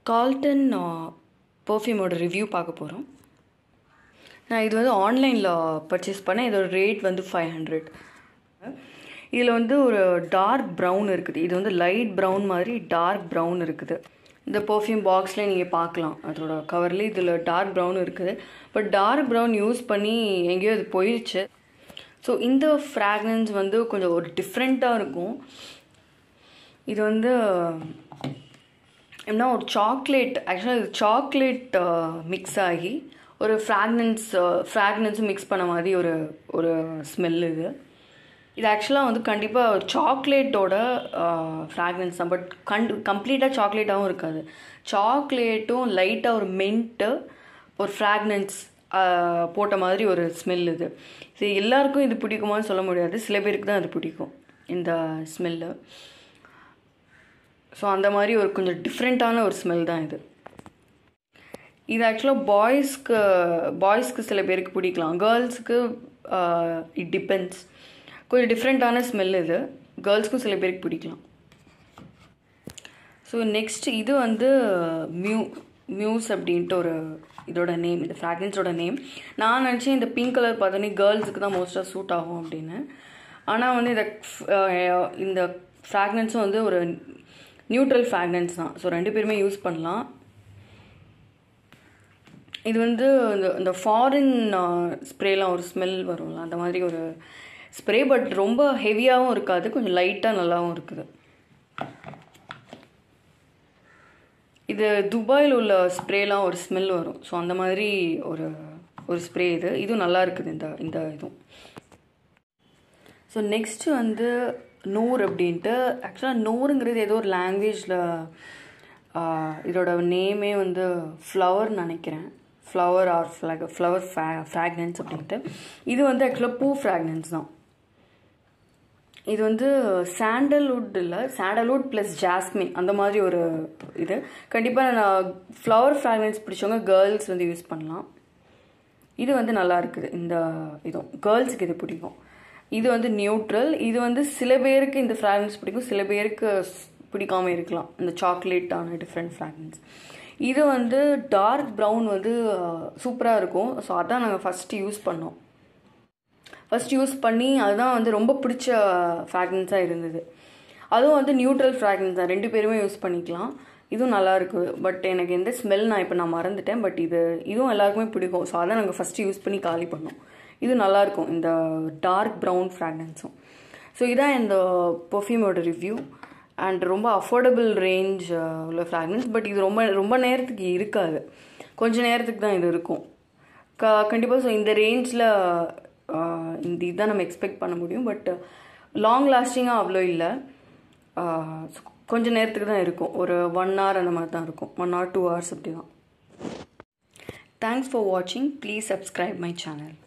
Galton பர்ஃப்யூமோட review பார்க்க போகிறோம் நான் இது வந்து ஆன்லைனில் பர்ச்சேஸ் பண்ணேன் இதோட ரேட் வந்து ஃபைவ் ஹண்ட்ரட் இதில் வந்து ஒரு டார்க் ப்ரௌன் இருக்குது இது வந்து லைட் ப்ரௌன் மாதிரி டார்க் ப்ரௌன் இருக்குது இந்த பர்ஃப்யூம் பாக்ஸில் நீங்கள் பார்க்கலாம் அதோட கவரில் இதில் டார்க் ப்ரௌன் இருக்குது பட் டார்க் ப்ரௌன் யூஸ் பண்ணி எங்கேயோ அது போயிடுச்சு ஸோ இந்த ஃப்ராக்ரன்ஸ் வந்து கொஞ்சம் ஒரு டிஃப்ரெண்ட்டாக இருக்கும் இது வந்து எப்படின்னா ஒரு சாக்லேட் ஆக்சுவலாக இது சாக்லேட் மிக்ஸ் ஆகி ஒரு ஃப்ராக்னன்ஸ் ஃப்ராக்னன்ஸும் மிக்ஸ் பண்ண மாதிரி ஒரு ஒரு ஸ்மெல் இது இது ஆக்சுவலாக வந்து கண்டிப்பாக ஒரு சாக்லேட்டோட ஃப்ராக்னன்ஸ் தான் பட் கண் கம்ப்ளீட்டாக சாக்லேட்டாகவும் இருக்காது சாக்லேட்டும் லைட்டாக ஒரு மென்ட்டு ஒரு ஃப்ராக்னன்ஸ் போட்ட மாதிரி ஒரு ஸ்மெல் இது இது எல்லாருக்கும் இது பிடிக்குமான்னு சொல்ல முடியாது சில பேருக்கு தான் அது பிடிக்கும் இந்த ஸ்மெல்லு ஸோ அந்த மாதிரி ஒரு கொஞ்சம் டிஃப்ரெண்ட்டான ஒரு ஸ்மெல் தான் இது இது ஆக்சுவலாக பாய்ஸ்க்கு பாய்ஸ்க்கு சில பேருக்கு பிடிக்கலாம் கேர்ள்ஸுக்கு இட் டிபெண்ட்ஸ் கொஞ்சம் டிஃப்ரெண்ட்டான ஸ்மெல் இது கேர்ள்ஸ்க்கும் சில பேருக்கு பிடிக்கலாம் ஸோ நெக்ஸ்ட் இது வந்து மியூ மியூஸ் அப்படின்ட்டு ஒரு இதோட நேம் இந்த ஃப்ராக்ரன்ஸோட நேம் நான் நினச்சேன் இந்த பிங்க் கலர் பார்த்தோன்னே கேர்ள்ஸுக்கு தான் மோஸ்ட்டாக சூட் ஆகும் அப்படின்னு ஆனால் வந்து இந்த இந்த ஃப்ராக்ரன்ஸும் வந்து ஒரு நியூட்ரல் ஃப்ராக்ரன்ஸ் தான் ஸோ ரெண்டு பேருமே யூஸ் பண்ணலாம் இது வந்து இந்த இந்த ஃபாரின் ஸ்ப்ரேலாம் ஒரு ஸ்மெல் வரும்ல அந்த மாதிரி ஒரு ஸ்ப்ரே பட் ரொம்ப ஹெவியாகவும் இருக்காது கொஞ்சம் லைட்டாக நல்லாவும் இருக்குது இது துபாயில் உள்ள ஸ்ப்ரேலாம் ஒரு ஸ்மெல் வரும் ஸோ அந்த மாதிரி ஒரு ஒரு ஸ்ப்ரே இது இதுவும் நல்லா இருக்குது இந்த இந்த இதுவும் ஸோ நெக்ஸ்ட்டு வந்து நூர் அப்படின்ட்டு ஆக்சுவலாக நூறுங்கிறது ஏதோ ஒரு லாங்குவேஜில் இதோட நேமே வந்து ஃப்ளவர் நினைக்கிறேன் ஃப்ளவர் ஆர் ஃப்ளாக் ஃப்ளவர் ஃபே ஃப்ராக்னன்ஸ் அப்படின்ட்டு இது வந்து ஆக்சுவலாக பூ ஃப்ராக்னன்ஸ் தான் இது வந்து சாண்டல்வுட் இல்லை சாண்டல்வுட் ப்ளஸ் ஜாஸ்மின் அந்த மாதிரி ஒரு இது கண்டிப்பாக நான் ஃப்ளவர் ஃப்ராக்ரன்ஸ் பிடிச்சவங்க கேர்ள்ஸ் வந்து யூஸ் பண்ணலாம் இது வந்து நல்லா இருக்குது இந்த இதுவும் கேர்ள்ஸுக்கு இது பிடிக்கும் இது வந்து நியூட்ரல் இது வந்து சில பேருக்கு இந்த ஃப்ராக்ரன்ஸ் பிடிக்கும் சில பேருக்கு பிடிக்காம இருக்கலாம் இந்த சாக்லேட்டான டிஃப்ரெண்ட் ஃப்ராக்ரன்ஸ் இது வந்து டார்க் ப்ரௌன் வந்து சூப்பராக இருக்கும் ஸோ அதான் நாங்கள் ஃபஸ்ட்டு யூஸ் பண்ணோம் ஃபஸ்ட் யூஸ் பண்ணி அதுதான் வந்து ரொம்ப பிடிச்ச ஃப்ராக்ரன்ஸாக இருந்தது அதுவும் வந்து நியூட்ரல் ஃப்ராக்ரன்ஸ் தான் ரெண்டு பேருமே யூஸ் பண்ணிக்கலாம் இதுவும் நல்லாயிருக்கு பட் எனக்கு எந்த ஸ்மெல் நான் இப்போ நான் மறந்துட்டேன் பட் இது இதுவும் எல்லாருக்குமே பிடிக்கும் ஸோ அதான் நாங்கள் ஃபஸ்ட்டு யூஸ் பண்ணி காலி பண்ணோம் இது நல்லாயிருக்கும் இந்த டார்க் ப்ரௌன் ஃப்ராக்ரன்ஸும் ஸோ இதான் இந்த பர்ஃப்யூமோட ரிவ்யூ அண்ட் ரொம்ப அஃபோர்டபுள் ரேஞ்ச் உள்ள ஃப்ராக்ரன்ஸ் பட் இது ரொம்ப ரொம்ப நேரத்துக்கு இருக்காது கொஞ்சம் நேரத்துக்கு தான் இது இருக்கும் க கண்டிப்பாக ஸோ இந்த ரேஞ்சில் இந்த இதுதான் நம்ம எக்ஸ்பெக்ட் பண்ண முடியும் பட் லாங் லாஸ்டிங்காக அவ்வளோ இல்லை கொஞ்சம் நேரத்துக்கு தான் இருக்கும் ஒரு ஒன் ஹவர் அந்த மாதிரி தான் இருக்கும் ஒன் ஹவர் டூ ஹவர்ஸ் அப்படி தான் தேங்க்ஸ் ஃபார் வாட்சிங் ப்ளீஸ் சப்ஸ்கிரைப் மை சேனல்